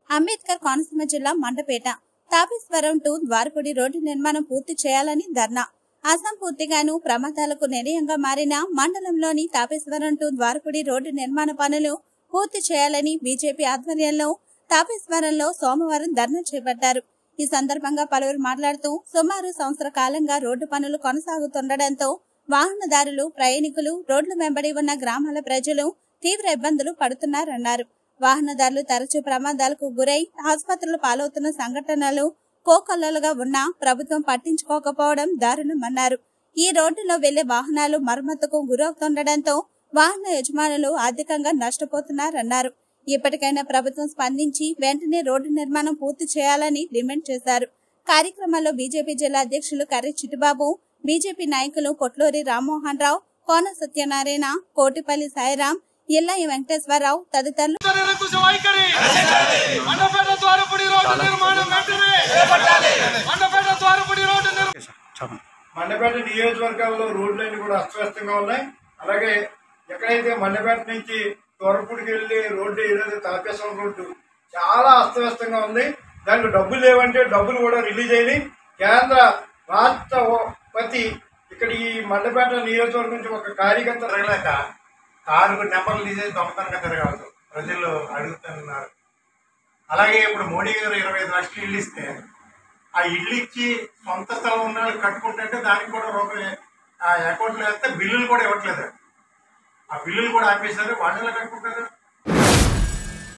అంబేద్కర్ కోనసీమ జిల్లా Mandapeta Tapeswaram to Dwarapudi road నిర్మాణం పూర్తి చేయాలని ధర్నా అసంపూర్తిగాను ప్రమాదాలకు నిలయంగా మారిన మండలంలోని తాపేశ్వరం టు ద్వారపుడి రోడ్డు నిర్మాణ పనులు పూర్తి చేయాలని బీజేపీ ఆధ్వర్యంలో తాపేశ్వరంలో సోమవారం ధర్నా చేపట్టారు ఈ సందర్భంగా పలువురు మాట్లాడుతూ సుమారు సంవత్సర కాలంగా రోడ్డు పనులు కొనసాగుతుండటంతో వాహనదారులు ప్రయాణికులు రోడ్ల వెంబడి ఉన్న గ్రామాల ప్రజలు తీవ్ర ఇబ్బందులు పడుతున్నారన్నారు వాహనదారులు తరచూ ప్రమాదాలకు గురై ఆసుపత్రులు పాలవుతున్న సంఘటనలు కోకొల్లలుగా ఉన్నా ప్రభుత్వం పట్టించుకోకపోవడం దారుణమన్నారు ఈ రోడ్డులో వెళ్లే వాహనాలు మరమ్మతుకు గురవుతుండటంతో వాహన యజమానులు ఆర్థికంగా నష్టపోతున్నారన్నారు ఇప్పటికైనా ప్రభుత్వం స్పందించి వెంటనే రోడ్డు నిర్మాణం పూర్తి చేయాలని డిమాండ్ చేశారు కార్యక్రమంలో బీజేపీ జిల్లా అధ్యక్షులు కర్రి చిట్టుబాబు బీజేపీ నాయకులు కొట్లూరి రామ్మోహన్ రావు కోన సత్యనారాయణ కోటిపల్లి సాయిరాం ఇల్లయ్య వెంకటేశ్వరరావు తదితరులు నిరంకుశ వైఖరి మండపేట ద్వారపుడి రోడ్డు నిర్మాణం వెంటనే మండపేట ద్వారపుడి రోడ్డు నిర్మాణం మండపేట నియోజకవర్గాల్లో రోడ్లన్నీ కూడా అస్తవ్యస్తంగా ఉన్నాయి అలాగే ఎక్కడైతే మండపేట నుంచి తొరపుడికి వెళ్ళి రోడ్డు ఏదైతే తాపేశ్వరం రోడ్డు చాలా అస్తవ్యస్తంగా ఉంది దానికి డబ్బులు లేవంటే డబ్బులు కూడా రిలీజ్ అయినాయి కేంద్ర రాష్ట్రపతి ఇక్కడ ఈ మండపేట నియోజకవర్గం నుంచి ఒక కార్యకర్త తిరగలేక కారు నెంబర్లు తీసేసి దొంగతనంగా తిరగలదు ప్రజలు అడుగుతున్నారు అలాగే ఇప్పుడు మోడీ గారు ఇరవై ఐదు లక్షలు ఇల్లు ఇస్తే ఆ ఇల్లు ఇచ్చి సొంత స్థలం ఉన్న వాళ్ళు కట్టుకుంటుంటే దానికి కూడా రూపాయి ఆ అకౌంట్లో వేస్తే బిల్లులు కూడా ఇవ్వట్లేదు ఆ బిల్లులు కూడా ఆపేశారు వాళ్ళు ఎలా కట్టుకుంటారు